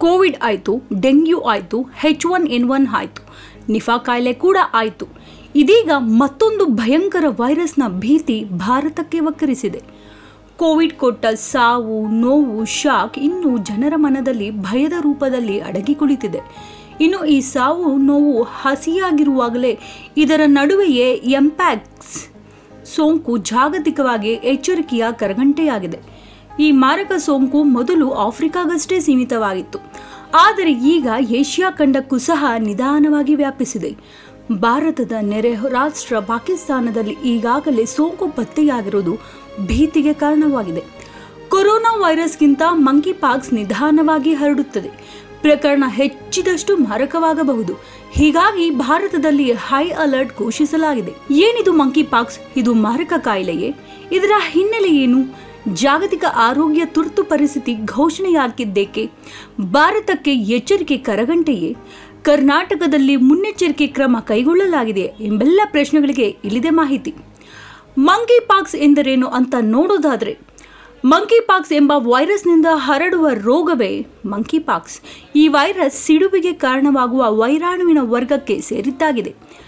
Covid ಆಯಿತು dengue ಆಯಿತು H one N one ಆಯಿತು ನಿಫಾ ಕಾಯಿಲೆ ಕೂಡ ಆಯಿತು ಇದೀಗ ಮತ್ತೊಂದು ಭಯಂಕರ ವೈರಸ್ನ ಭೀತಿ ಭಾರತಕ್ಕೆ ವಕ್ಕರಿಸಿದೆ ಕೋವಿಡ್ ಕೊಟ್ಟ ಸಾವು ನೋವು ಶಾಕ್ ಇನ್ನು ಜನರ ಮನದಲ್ಲಿ ಭಯದ ರೂಪದಲ್ಲಿ ಅಡಗಿ ಕುಳಿತಿದೆ ಇನ್ನು ಈ ಸಾವು ನೋವು ಹಸಿಯಾಗಿರುವಾಗಲೇ ಇದರ ನಡುವೆಯೇ ಎಂಪ್ಯಾಕ್ಸ್ ಸೋಂಕು ಜಾಗತಿಕವಾಗಿ ಎಚ್ಚರಿಕೆಯ ಕರಗಂಟೆಯಾಗಿದೆ ಈ ಮಾರಕ ಸೋಂಕು ಮೊದಲು ಆಫ್ರಿಕಾಗಷ್ಟೇ ಸೀಮಿತವಾಗಿತ್ತು ಆದರೆ ಈಗ ಏಷ್ಯಾ ಖಂಡಕ್ಕೂ ಸಹ ನಿಧಾನವಾಗಿ ವ್ಯಾಪಿಸಿದೆ ಭಾರತದ ನೆರೆ ರಾಷ್ಟ್ರ ಪಾಕಿಸ್ತಾನದಲ್ಲಿ ಈಗಾಗಲೇ ಸೋಂಕು ಪತ್ತೆಯಾಗಿರುವುದು ಭೀತಿಗೆ ಕಾರಣವಾಗಿದೆ ಕೊರೋನಾ ವೈರಸ್ಗಿಂತ ಮಂಕಿ ಪಾಕ್ಸ್ ನಿಧಾನವಾಗಿ ಹರಡುತ್ತದೆ ಪ್ರಕರಣ ಹೆಚ್ಚಿದಷ್ಟು ಮಾರಕವಾಗಬಹುದು ಹೀಗಾಗಿ ಭಾರತದಲ್ಲಿ ಹೈ ಅಲರ್ಟ್ ಘೋಷಿಸಲಾಗಿದೆ ಏನಿದು ಮಂಕಿ ಪಾಕ್ಸ್ ಇದು ಮಾರಕ ಕಾಯಿಲೆಯೇ ಇದರ ಹಿನ್ನೆಲೆ ಏನು ಜಾಗತಿಕ ಆರೋಗ್ಯ ತುರ್ತು ಪರಿಸ್ಥಿತಿ ಘೋಷಣೆಯಾಗಿದ್ದೇಕೆ ಭಾರತಕ್ಕೆ ಎಚ್ಚರಿಕೆ ಕರಗಂಟೆಯೇ ಕರ್ನಾಟಕದಲ್ಲಿ ಮುನ್ನೆಚ್ಚರಿಕೆ ಕ್ರಮ ಕೈಗೊಳ್ಳಲಾಗಿದೆ ಎಂಬೆಲ್ಲ ಪ್ರಶ್ನೆಗಳಿಗೆ ಇಲ್ಲಿದೆ ಮಾಹಿತಿ ಮಂಕಿ ಪಾಕ್ಸ್ ಎಂದರೇನು ಅಂತ ನೋಡೋದಾದ್ರೆ ಮಂಕಿ ಪಾಕ್ಸ್ ಎಂಬ ವೈರಸ್ನಿಂದ ಹರಡುವ ರೋಗವೇ ಮಂಕಿ ಪಾಕ್ಸ್ ಈ ವೈರಸ್ ಸಿಡುಬಿಗೆ ಕಾರಣವಾಗುವ ವೈರಾಣುವಿನ ವರ್ಗಕ್ಕೆ ಸೇರಿದ್ದಾಗಿದೆ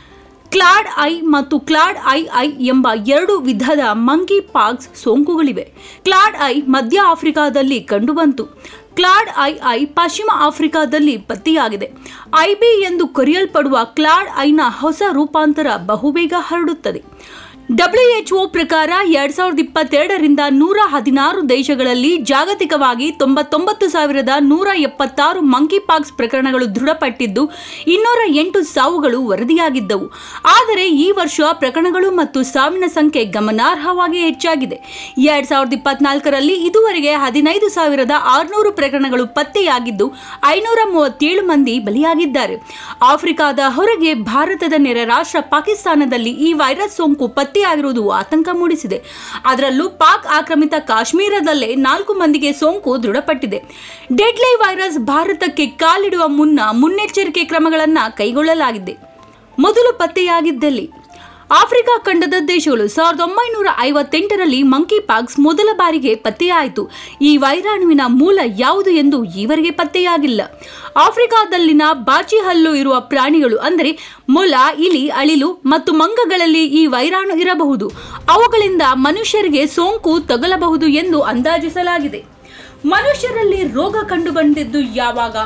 ಕ್ಲಾಡ್ ಐ ಮತ್ತು ಕ್ಲಾಡ್ ಐ ಐ ಎಂಬ ಎರಡು ವಿಧದ ಮಂಕಿ ಪಾಕ್ಸ್ ಸೋಂಕುಗಳಿವೆ ಕ್ಲಾಡ್ ಐ ಮಧ್ಯ ಆಫ್ರಿಕಾದಲ್ಲಿ ಕಂಡುಬಂತು ಕ್ಲಾಡ್ ಐ ಐ ಪಶ್ಚಿಮ ಆಫ್ರಿಕಾದಲ್ಲಿ ಪತ್ತೆಯಾಗಿದೆ ಐಬಿ ಎಂದು ಕರೆಯಲ್ಪಡುವ ಕ್ಲಾಡ್ ಐನ ಹೊಸ ರೂಪಾಂತರ ಬಹುಬೇಗ ಹರಡುತ್ತದೆ ಡಬ್ಲ್ಯುಎಚ್ಒ ಪ್ರಕಾರ ಎರಡ್ ಸಾವಿರದ ಇಪ್ಪತ್ತೆರಡರಿಂದ ನೂರ ಹದಿನಾರು ದೇಶಗಳಲ್ಲಿ ಜಾಗತಿಕವಾಗಿ ತೊಂಬತ್ತೊಂಬತ್ತು ಸಾವಿರದ ನೂರ ಎಪ್ಪತ್ತಾರು ಮಂಕಿ ಪಾಕ್ಸ್ ಪ್ರಕರಣಗಳು ದೃಢಪಟ್ಟಿದ್ದು ಇನ್ನೂರ ಎಂಟು ಸಾವುಗಳು ವರದಿಯಾಗಿದ್ದವು ಆದರೆ ಈ ವರ್ಷ ಪ್ರಕರಣಗಳು ಮತ್ತು ಸಾವಿನ ಸಂಖ್ಯೆ ಗಮನಾರ್ಹವಾಗಿ ಹೆಚ್ಚಾಗಿದೆ ಎರಡ್ ಸಾವಿರದ ಇಪ್ಪತ್ನಾಲ್ಕರಲ್ಲಿ ಇದುವರೆಗೆ ಹದಿನೈದು ಸಾವಿರದ ಆರುನೂರು ಪ್ರಕರಣಗಳು ಪತ್ತೆಯಾಗಿದ್ದು ಐನೂರ ಮೂವತ್ತೇಳು ಮಂದಿ ಬಲಿಯಾಗಿದ್ದಾರೆ ಆಫ್ರಿಕಾದ ಹೊರಗೆ ಭಾರತದ ನೆರೆ ರಾಷ್ಟ್ರ ಪಾಕಿಸ್ತಾನದಲ್ಲಿ ಈ ವೈರಸ್ ಸೋಂಕು ಪತ್ತೆಯಾಗಿರುವುದು ಆತಂಕ ಮೂಡಿಸಿದೆ ಅದರಲ್ಲೂ ಪಾಕ್ ಆಕ್ರಮಿತ ಕಾಶ್ಮೀರದಲ್ಲೇ ನಾಲ್ಕು ಮಂದಿಗೆ ಸೋಂಕು ದೃಢಪಟ್ಟಿದೆ ಡೆಡ್ಲೈ ವೈರಸ್ ಭಾರತಕ್ಕೆ ಕಾಲಿಡುವ ಮುನ್ನ ಮುನ್ನೆಚ್ಚರಿಕೆ ಕ್ರಮಗಳನ್ನು ಕೈಗೊಳ್ಳಲಾಗಿದೆ ಮೊದಲು ಪತ್ತೆಯಾಗಿದ್ದಲ್ಲಿ ಆಫ್ರಿಕಾ ಖಂಡದ ದೇಶಗಳು ಸಾವಿರದ ಒಂಬೈನೂರ ಐವತ್ತೆಂಟರಲ್ಲಿ ಮಂಕಿ ಪಾಕ್ಸ್ ಮೊದಲ ಬಾರಿಗೆ ಪತ್ತೆಯಾಯಿತು ಈ ವೈರಾಣುವಿನ ಮೂಲ ಯಾವುದು ಎಂದು ಈವರೆಗೆ ಪತ್ತೆಯಾಗಿಲ್ಲ ಆಫ್ರಿಕಾದಲ್ಲಿನ ಬಾಚಿಹಲ್ಲು ಇರುವ ಪ್ರಾಣಿಗಳು ಅಂದರೆ ಮೊಲ ಇಲಿ ಅಳಿಲು ಮತ್ತು ಮಂಗಗಳಲ್ಲಿ ಈ ವೈರಾಣು ಇರಬಹುದು ಅವುಗಳಿಂದ ಮನುಷ್ಯರಿಗೆ ಸೋಂಕು ತಗಲಬಹುದು ಎಂದು ಅಂದಾಜಿಸಲಾಗಿದೆ ಮನುಷ್ಯರಲ್ಲಿ ರೋಗ ಕಂಡುಬಂದಿದ್ದು ಯಾವಾಗ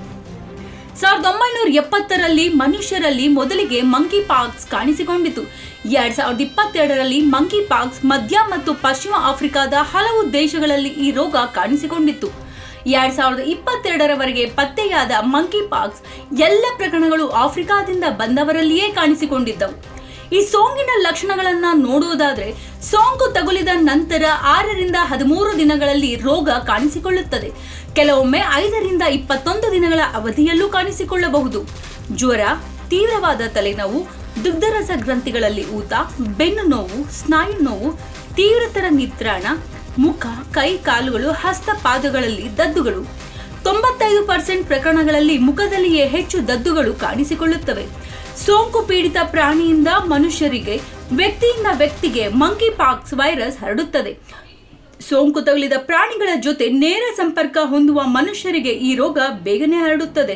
ಸಾವಿರದ ಒಂಬೈನೂರ ಎಪ್ಪತ್ತರಲ್ಲಿ ಮನುಷ್ಯರಲ್ಲಿ ಮೊದಲಿಗೆ ಮಂಕಿ ಪಾಕ್ಸ್ ಕಾಣಿಸಿಕೊಂಡಿತು ಎರಡ್ ಸಾವಿರದ ಇಪ್ಪತ್ತೆರಡರಲ್ಲಿ ಮಂಕಿ ಪಾಕ್ಸ್ ಮಧ್ಯ ಮತ್ತು ಪಶ್ಚಿಮ ಆಫ್ರಿಕಾದ ಹಲವು ದೇಶಗಳಲ್ಲಿ ಈ ರೋಗ ಕಾಣಿಸಿಕೊಂಡಿತ್ತು ಎರಡ್ ಸಾವಿರದ ಇಪ್ಪತ್ತೆರಡರವರೆಗೆ ಪತ್ತೆಯಾದ ಮಂಕಿ ಪಾಕ್ಸ್ ಎಲ್ಲ ಪ್ರಕರಣಗಳು ಆಫ್ರಿಕಾದಿಂದ ಬಂದವರಲ್ಲಿಯೇ ಕಾಣಿಸಿಕೊಂಡಿದ್ದವು ಈ ಸೋಂಕಿನ ಲಕ್ಷಣಗಳನ್ನ ನೋಡುವುದಾದ್ರೆ ಸೋಂಕು ತಗುಲಿದ ನಂತರ ಆರರಿಂದ ಹದಿಮೂರು ದಿನಗಳಲ್ಲಿ ರೋಗ ಕಾಣಿಸಿಕೊಳ್ಳುತ್ತದೆ ಕೆಲವೊಮ್ಮೆ ಐದರಿಂದ ಇಪ್ಪತ್ತೊಂದು ದಿನಗಳ ಅವಧಿಯಲ್ಲೂ ಕಾಣಿಸಿಕೊಳ್ಳಬಹುದು ಜ್ವರ ತೀವ್ರವಾದ ತಲೆನೋವು ದುಗ್ಧರಸ ಗ್ರಂಥಿಗಳಲ್ಲಿ ಊತ ಬೆನ್ನು ನೋವು ಸ್ನಾಯು ನೋವು ತೀವ್ರತರ ನಿತ್ರಾಣ ಮುಖ ಕೈ ಕಾಲುಗಳು ಹಸ್ತ ಪಾದಗಳಲ್ಲಿ ದದ್ದುಗಳು ತೊಂಬತ್ತೈದು ಪರ್ಸೆಂಟ್ ಪ್ರಕರಣಗಳಲ್ಲಿ ಮುಖದಲ್ಲಿಯೇ ಹೆಚ್ಚು ದದ್ದುಗಳು ಕಾಣಿಸಿಕೊಳ್ಳುತ್ತವೆ ಸೋಂಕು ಪೀಡಿತ ಪ್ರಾಣಿಯಿಂದ ಮನುಷ್ಯರಿಗೆ ವ್ಯಕ್ತಿಯಿಂದ ವ್ಯಕ್ತಿಗೆ ಮಂಕಿ ಪಾಕ್ಸ್ ವೈರಸ್ ಹರಡುತ್ತದೆ ಸೋಂಕು ತಗುಲಿದ ಪ್ರಾಣಿಗಳ ಜೊತೆ ನೇರ ಸಂಪರ್ಕ ಹೊಂದುವ ಮನುಷ್ಯರಿಗೆ ಈ ರೋಗ ಬೇಗನೆ ಹರಡುತ್ತದೆ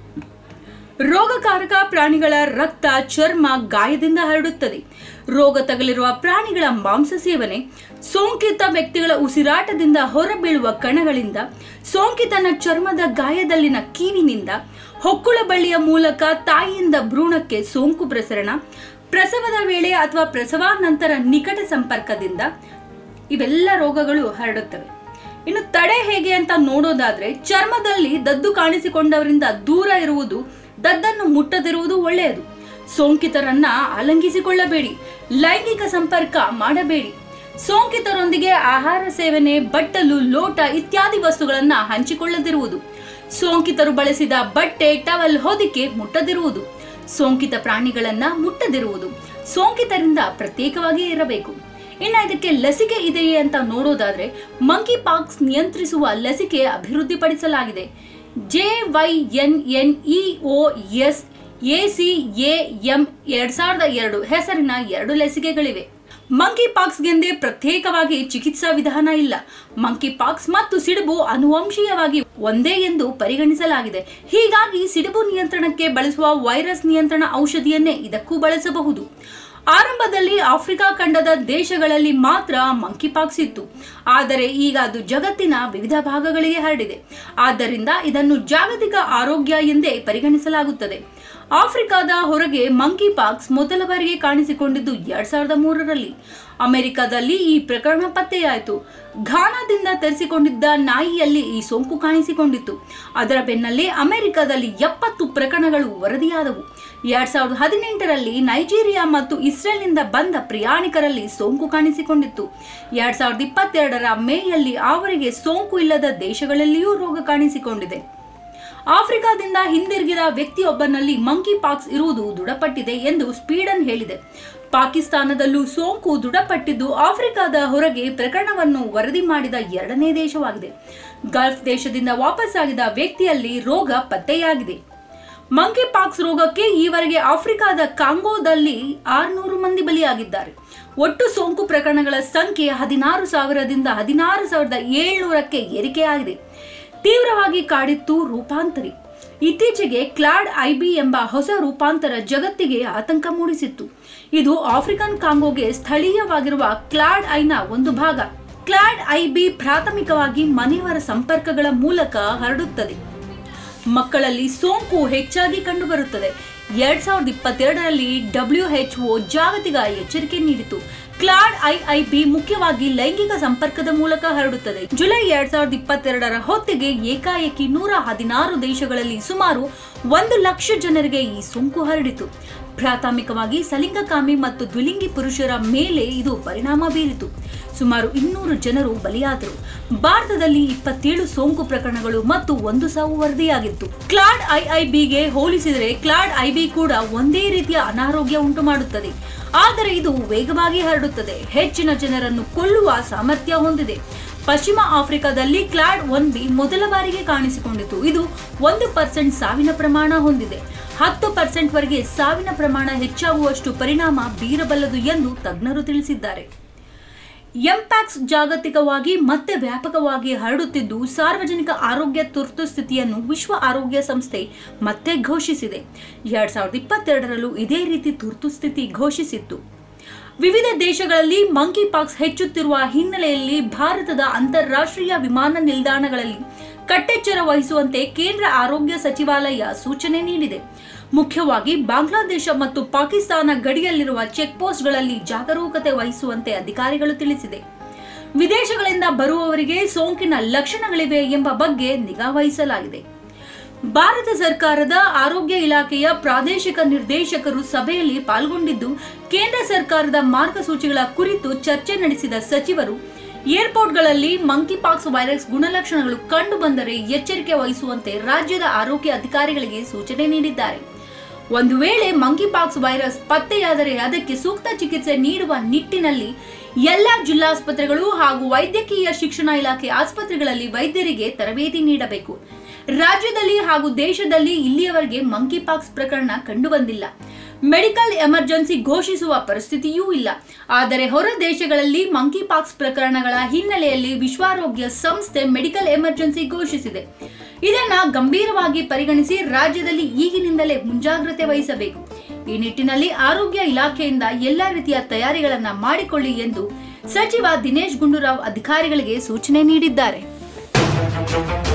ರೋಗಕಾರಕ ಪ್ರಾಣಿಗಳ ರಕ್ತ ಚರ್ಮ ಗಾಯದಿಂದ ಹರಡುತ್ತದೆ ರೋಗ ತಗಲಿರುವ ಪ್ರಾಣಿಗಳ ಮಾಂಸ ಸೇವನೆ ಸೋಂಕಿತ ವ್ಯಕ್ತಿಗಳ ಉಸಿರಾಟದಿಂದ ಹೊರಬೀಳುವ ಕಣಗಳಿಂದ ಸೋಂಕಿತನ ಚರ್ಮದ ಗಾಯದಲ್ಲಿನ ಕೀವಿನಿಂದ ಹೊಕ್ಕುಳ ಬಳ್ಳಿಯ ಮೂಲಕ ತಾಯಿಯಿಂದ ಭ್ರೂಣಕ್ಕೆ ಸೋಂಕು ಪ್ರಸರಣ ಪ್ರಸವದ ವೇಳೆ ಅಥವಾ ಪ್ರಸವಾನಂತರ ನಿಕಟ ಸಂಪರ್ಕದಿಂದ ಇವೆಲ್ಲ ರೋಗಗಳು ಹರಡುತ್ತವೆ ಇನ್ನು ತಡೆ ಹೇಗೆ ಅಂತ ನೋಡೋದಾದ್ರೆ ಚರ್ಮದಲ್ಲಿ ದದ್ದು ಕಾಣಿಸಿಕೊಂಡವರಿಂದ ದೂರ ಇರುವುದು ದದ್ದನ್ನು ಮುಟ್ಟದಿರುವುದು ಒಳ್ಳೆಯದು ಸೋಂಕಿತರನ್ನ ಆಲಂಗಿಸಿಕೊಳ್ಳಬೇಡಿ ಲೈಂಗಿಕ ಸಂಪರ್ಕ ಮಾಡಬೇಡಿ ಸೋಂಕಿತರೊಂದಿಗೆ ಆಹಾರ ಸೇವನೆ ಬಟ್ಟಲು ಲೋಟ ಇತ್ಯಾದಿ ವಸ್ತುಗಳನ್ನ ಹಂಚಿಕೊಳ್ಳದಿರುವುದು ಸೋಂಕಿತರು ಬಳಸಿದ ಬಟ್ಟೆ ಟವಲ್ ಹೊದಿಕೆ ಮುಟ್ಟದಿರುವುದು ಸೋಂಕಿತ ಪ್ರಾಣಿಗಳನ್ನ ಮುಟ್ಟದಿರುವುದು ಸೋಂಕಿತರಿಂದ ಪ್ರತ್ಯೇಕವಾಗಿ ಇರಬೇಕು ಇನ್ನ ಇದಕ್ಕೆ ಲಸಿಕೆ ಇದೆಯೇ ಅಂತ ನೋಡೋದಾದ್ರೆ ಮಂಕಿ ಪಾಕ್ಸ್ ನಿಯಂತ್ರಿಸುವ ಲಸಿಕೆ ಅಭಿವೃದ್ಧಿಪಡಿಸಲಾಗಿದೆ J Y N N E O S A C A M ಎರಡ್ ಸಾವಿರದ ಎರಡು ಹೆಸರಿನ ಎರಡು ಲಸಿಕೆಗಳಿವೆ ಮಂಕಿ ಪಾಕ್ಸ್ಗೆಂದೇ ಪ್ರತ್ಯೇಕವಾಗಿ ಚಿಕಿತ್ಸಾ ವಿಧಾನ ಇಲ್ಲ ಮಂಕಿ ಪಾಕ್ಸ್ ಮತ್ತು ಸಿಡುಬು ಅನುವಂಶೀಯವಾಗಿ ಒಂದೇ ಎಂದು ಪರಿಗಣಿಸಲಾಗಿದೆ ಹೀಗಾಗಿ ಸಿಡುಬು ನಿಯಂತ್ರಣಕ್ಕೆ ಬಳಸುವ ವೈರಸ್ ನಿಯಂತ್ರಣ ಔಷಧಿಯನ್ನೇ ಇದಕ್ಕೂ ಬಳಸಬಹುದು ಆರಂಭದಲ್ಲಿ ಆಫ್ರಿಕಾ ಖಂಡದ ದೇಶಗಳಲ್ಲಿ ಮಾತ್ರ ಮಂಕಿ ಪಾಕ್ಸ್ ಇತ್ತು ಆದರೆ ಈಗ ಅದು ಜಗತ್ತಿನ ವಿವಿಧ ಭಾಗಗಳಿಗೆ ಹರಡಿದೆ ಆದ್ದರಿಂದ ಇದನ್ನು ಜಾಗತಿಕ ಆರೋಗ್ಯ ಎಂದೇ ಪರಿಗಣಿಸಲಾಗುತ್ತದೆ ಆಫ್ರಿಕಾದ ಹೊರಗೆ ಮಂಕಿ ಪಾಕ್ಸ್ ಮೊದಲ ಬಾರಿಗೆ ಕಾಣಿಸಿಕೊಂಡಿದ್ದು ಎರಡ್ ಸಾವಿರದ ಮೂರರಲ್ಲಿ ಅಮೆರಿಕದಲ್ಲಿ ಈ ಪ್ರಕರಣ ಪತ್ತೆಯಾಯಿತು ಘಾನಾದಿಂದ ತರಿಸಿಕೊಂಡಿದ್ದ ನಾಯಿಯಲ್ಲಿ ಈ ಸೋಂಕು ಕಾಣಿಸಿಕೊಂಡಿತ್ತು ಅದರ ಬೆನ್ನಲ್ಲೇ ಅಮೆರಿಕದಲ್ಲಿ ಎಪ್ಪತ್ತು ಪ್ರಕರಣಗಳು ವರದಿಯಾದವು ಎರಡ್ ಸಾವಿರದ ಹದಿನೆಂಟರಲ್ಲಿ ನೈಜೀರಿಯಾ ಮತ್ತು ಇಸ್ರೇಲ್ನಿಂದ ಬಂದ ಪ್ರಯಾಣಿಕರಲ್ಲಿ ಸೋಂಕು ಕಾಣಿಸಿಕೊಂಡಿತ್ತು ಎರಡ್ ಸಾವಿರದ ಇಪ್ಪತ್ತೆರಡರ ಮೇಯಲ್ಲಿ ಅವರಿಗೆ ಸೋಂಕು ಇಲ್ಲದ ದೇಶಗಳಲ್ಲಿಯೂ ರೋಗ ಕಾಣಿಸಿಕೊಂಡಿದೆ ಆಫ್ರಿಕಾದಿಂದ ಹಿಂದಿರುಗಿದ ವ್ಯಕ್ತಿಯೊಬ್ಬನಲ್ಲಿ ಮಂಕಿ ಪಾಕ್ಸ್ ಇರುವುದು ದೃಢಪಟ್ಟಿದೆ ಎಂದು ಸ್ವೀಡನ್ ಹೇಳಿದೆ ಪಾಕಿಸ್ತಾನದಲ್ಲೂ ಸೋಂಕು ದೃಢಪಟ್ಟಿದ್ದು ಆಫ್ರಿಕಾದ ಹೊರಗೆ ಪ್ರಕರಣವನ್ನು ವರದಿ ಮಾಡಿದ ಎರಡನೇ ದೇಶವಾಗಿದೆ ಗಲ್ಫ್ ದೇಶದಿಂದ ವಾಪಸ್ಸಾಗಿದ ವ್ಯಕ್ತಿಯಲ್ಲಿ ರೋಗ ಪತ್ತೆಯಾಗಿದೆ ಮಂಕಿ ಪಾಕ್ಸ್ ರೋಗಕ್ಕೆ ಈವರೆಗೆ ಆಫ್ರಿಕಾದ ಕಾಂಗೋದಲ್ಲಿ ಆರುನೂರು ಮಂದಿ ಬಲಿಯಾಗಿದ್ದಾರೆ ಒಟ್ಟು ಸೋಂಕು ಪ್ರಕರಣಗಳ ಸಂಖ್ಯೆ ಹದಿನಾರು ಸಾವಿರದಿಂದ ಹದಿನಾರು ಸಾವಿರದ ಏಳ್ನೂರಕ್ಕೆ ಏರಿಕೆಯಾಗಿದೆ ತೀವ್ರವಾಗಿ ಕಾಡಿತ್ತು ರೂಪಾಂತರಿ ಇತ್ತೀಚೆಗೆ ಕ್ಲಾಡ್ ಐಬಿ ಎಂಬ ಹೊಸ ರೂಪಾಂತರ ಜಗತ್ತಿಗೆ ಆತಂಕ ಮೂಡಿಸಿತ್ತು ಇದು ಆಫ್ರಿಕನ್ ಕಾಂಗೋಗೆ ಸ್ಥಳೀಯವಾಗಿರುವ ಕ್ಲಾಡ್ ಐನ ಒಂದು ಭಾಗ ಕ್ಲಾಡ್ ಐಬಿ ಪ್ರಾಥಮಿಕವಾಗಿ ಮನೆಯವರ ಸಂಪರ್ಕಗಳ ಮೂಲಕ ಹರಡುತ್ತದೆ ಮಕ್ಕಳಲ್ಲಿ ಸೋಂಕು ಹೆಚ್ಚಾಗಿ ಕಂಡುಬರುತ್ತದೆ ಎರಡ್ ಸಾವಿರದ ಇಪ್ಪತ್ತೆರಡರಲ್ಲಿ ಡಬ್ಲ್ಯೂಎಚ್ಒ ಜಾಗತಿಕ ಎಚ್ಚರಿಕೆ ನೀಡಿತು ಕ್ಲಾಡ್ ಐಐಬಿ ಮುಖ್ಯವಾಗಿ ಲೈಂಗಿಕ ಸಂಪರ್ಕದ ಮೂಲಕ ಹರಡುತ್ತದೆ ಜುಲೈ ಎರಡ್ ಸಾವಿರದ ಇಪ್ಪತ್ತೆರಡರ ಹೊತ್ತಿಗೆ ಏಕಾಏಕಿ ನೂರ ಹದಿನಾರು ದೇಶಗಳಲ್ಲಿ ಸುಮಾರು ಒಂದು ಲಕ್ಷ ಜನರಿಗೆ ಈ ಸೋಂಕು ಹರಡಿತು ಪ್ರಾಥಮಿಕವಾಗಿ ಸಲಿಂಗಕಾಮಿ ಮತ್ತು ದ್ವಿಲಿಂಗಿ ಪುರುಷರ ಮೇಲೆ ಇದು ಪರಿಣಾಮ ಬೀರಿತು ಸುಮಾರು ಇನ್ನೂರು ಜನರು ಬಲಿಯಾದರು ಭಾರತದಲ್ಲಿ ಇಪ್ಪತ್ತೇಳು ಸೋಂಕು ಪ್ರಕರಣಗಳು ಮತ್ತು ಒಂದು ಸಾವು ವರದಿಯಾಗಿತ್ತು ಕ್ಲಾಡ್ ಐಐಬಿಗೆ ಹೋಲಿಸಿದರೆ ಕ್ಲಾಡ್ ಐಬಿ ಕೂಡ ಒಂದೇ ರೀತಿಯ ಅನಾರೋಗ್ಯ ಉಂಟು ಮಾಡುತ್ತದೆ ಆದರೆ ಇದು ವೇಗವಾಗಿ ಹರಡುತ್ತದೆ ಹೆಚ್ಚಿನ ಜನರನ್ನು ಕೊಲ್ಲುವ ಸಾಮರ್ಥ್ಯ ಹೊಂದಿದೆ ಪಶ್ಚಿಮ ಆಫ್ರಿಕಾದಲ್ಲಿ ಕ್ಲಾಡ್ ಒನ್ ಬಿ ಮೊದಲ ಬಾರಿಗೆ ಕಾಣಿಸಿಕೊಂಡಿತು ಇದು ಒಂದು ಪರ್ಸೆಂಟ್ ಸಾವಿನ ಪ್ರಮಾಣ ಹೊಂದಿದೆ ಹತ್ತು ಪರ್ಸೆಂಟ್ ವರೆಗೆ ಸಾವಿನ ಪ್ರಮಾಣ ಹೆಚ್ಚಾಗುವಷ್ಟು ಪರಿಣಾಮ ಬೀರಬಲ್ಲದು ಎಂದು ತಜ್ಞರು ತಿಳಿಸಿದ್ದಾರೆ ಎಂಪ್ಯಾಕ್ಸ್ ಜಾಗತಿಕವಾಗಿ ಮತ್ತೆ ವ್ಯಾಪಕವಾಗಿ ಹರಡುತ್ತಿದ್ದು ಸಾರ್ವಜನಿಕ ಆರೋಗ್ಯ ತುರ್ತು ಸ್ಥಿತಿಯನ್ನು ವಿಶ್ವ ಆರೋಗ್ಯ ಸಂಸ್ಥೆ ಮತ್ತೆ ಘೋಷಿಸಿದೆ ಎರಡ್ ಸಾವಿರದ ಇಪ್ಪತ್ತೆರಡರಲ್ಲೂ ಇದೇ ರೀತಿ ತುರ್ತು ಸ್ಥಿತಿ ಘೋಷಿಸಿತ್ತು ವಿವಿಧ ದೇಶಗಳಲ್ಲಿ ಮಂಕಿ ಪಾಕ್ಸ್ ಹೆಚ್ಚುತ್ತಿರುವ ಹಿನ್ನೆಲೆಯಲ್ಲಿ ಭಾರತದ ಅಂತಾರಾಷ್ಟ್ರೀಯ ವಿಮಾನ ನಿಲ್ದಾಣಗಳಲ್ಲಿ ಕಟ್ಟೆಚ್ಚರ ವಹಿಸುವಂತೆ ಕೇಂದ್ರ ಆರೋಗ್ಯ ಸಚಿವಾಲಯ ಸೂಚನೆ ನೀಡಿದೆ ಮುಖ್ಯವಾಗಿ ಬಾಂಗ್ಲಾದೇಶ ಮತ್ತು ಪಾಕಿಸ್ತಾನ ಗಡಿಯಲ್ಲಿರುವ ಚೆಕ್ ಪೋಸ್ಟ್ಗಳಲ್ಲಿ ಜಾಗರೂಕತೆ ವಹಿಸುವಂತೆ ಅಧಿಕಾರಿಗಳು ತಿಳಿಸಿದೆ ವಿದೇಶಗಳಿಂದ ಬರುವವರಿಗೆ ಸೋಂಕಿನ ಲಕ್ಷಣಗಳಿವೆ ಎಂಬ ಬಗ್ಗೆ ನಿಗಾ ವಹಿಸಲಾಗಿದೆ ಭಾರತ ಸರ್ಕಾರದ ಆರೋಗ್ಯ ಇಲಾಖೆಯ ಪ್ರಾದೇಶಿಕ ನಿರ್ದೇಶಕರು ಸಭೆಯಲ್ಲಿ ಪಾಲ್ಗೊಂಡಿದ್ದು ಕೇಂದ್ರ ಸರ್ಕಾರದ ಮಾರ್ಗಸೂಚಿಗಳ ಕುರಿತು ಚರ್ಚೆ ನಡೆಸಿದ ಸಚಿವರು ಏರ್ಪೋರ್ಟ್ಗಳಲ್ಲಿ ಮಂಕಿಪಾಕ್ಸ್ ವೈರಸ್ ಗುಣಲಕ್ಷಣಗಳು ಕಂಡು ಬಂದರೆ ಎಚ್ಚರಿಕೆ ವಹಿಸುವಂತೆ ರಾಜ್ಯದ ಆರೋಗ್ಯ ಅಧಿಕಾರಿಗಳಿಗೆ ಸೂಚನೆ ನೀಡಿದ್ದಾರೆ ಒಂದು ವೇಳೆ ಮಂಕಿಪಾಕ್ಸ್ ವೈರಸ್ ಪತ್ತೆಯಾದರೆ ಅದಕ್ಕೆ ಸೂಕ್ತ ಚಿಕಿತ್ಸೆ ನೀಡುವ ನಿಟ್ಟಿನಲ್ಲಿ ಎಲ್ಲ ಜಿಲ್ಲಾಸ್ಪತ್ರೆಗಳು ಹಾಗೂ ವೈದ್ಯಕೀಯ ಶಿಕ್ಷಣ ಇಲಾಖೆ ಆಸ್ಪತ್ರೆಗಳಲ್ಲಿ ವೈದ್ಯರಿಗೆ ತರಬೇತಿ ನೀಡಬೇಕು ರಾಜ್ಯದಲ್ಲಿ ಹಾಗೂ ದೇಶದಲ್ಲಿ ಇಲ್ಲಿಯವರೆಗೆ ಮಂಕಿಪಾಕ್ಸ್ ಪ್ರಕರಣ ಕಂಡುಬಂದಿಲ್ಲ ಮೆಡಿಕಲ್ ಎಮರ್ಜೆನ್ಸಿ ಘೋಷಿಸುವ ಪರಿಸ್ಥಿತಿಯೂ ಇಲ್ಲ ಆದರೆ ಹೊರ ದೇಶಗಳಲ್ಲಿ ಮಂಕಿಪಾಕ್ಸ್ ಪ್ರಕರಣಗಳ ಹಿನ್ನೆಲೆಯಲ್ಲಿ ವಿಶ್ವಾರೋಗ್ಯ ಸಂಸ್ಥೆ ಮೆಡಿಕಲ್ ಎಮರ್ಜೆನ್ಸಿ ಘೋಷಿಸಿದೆ ಇದನ್ನ ಗಂಭೀರವಾಗಿ ಪರಿಗಣಿಸಿ ರಾಜ್ಯದಲ್ಲಿ ಈಗಿನಿಂದಲೇ ಮುಂಜಾಗ್ರತೆ ವಹಿಸಬೇಕು ಈ ನಿಟ್ಟಿನಲ್ಲಿ ಆರೋಗ್ಯ ಇಲಾಖೆಯಿಂದ ಎಲ್ಲ ರೀತಿಯ ತಯಾರಿಗಳನ್ನ ಮಾಡಿಕೊಳ್ಳಿ ಎಂದು ಸಚಿವ ದಿನೇಶ್ ಗುಂಡೂರಾವ್ ಅಧಿಕಾರಿಗಳಿಗೆ ಸೂಚನೆ ನೀಡಿದ್ದಾರೆ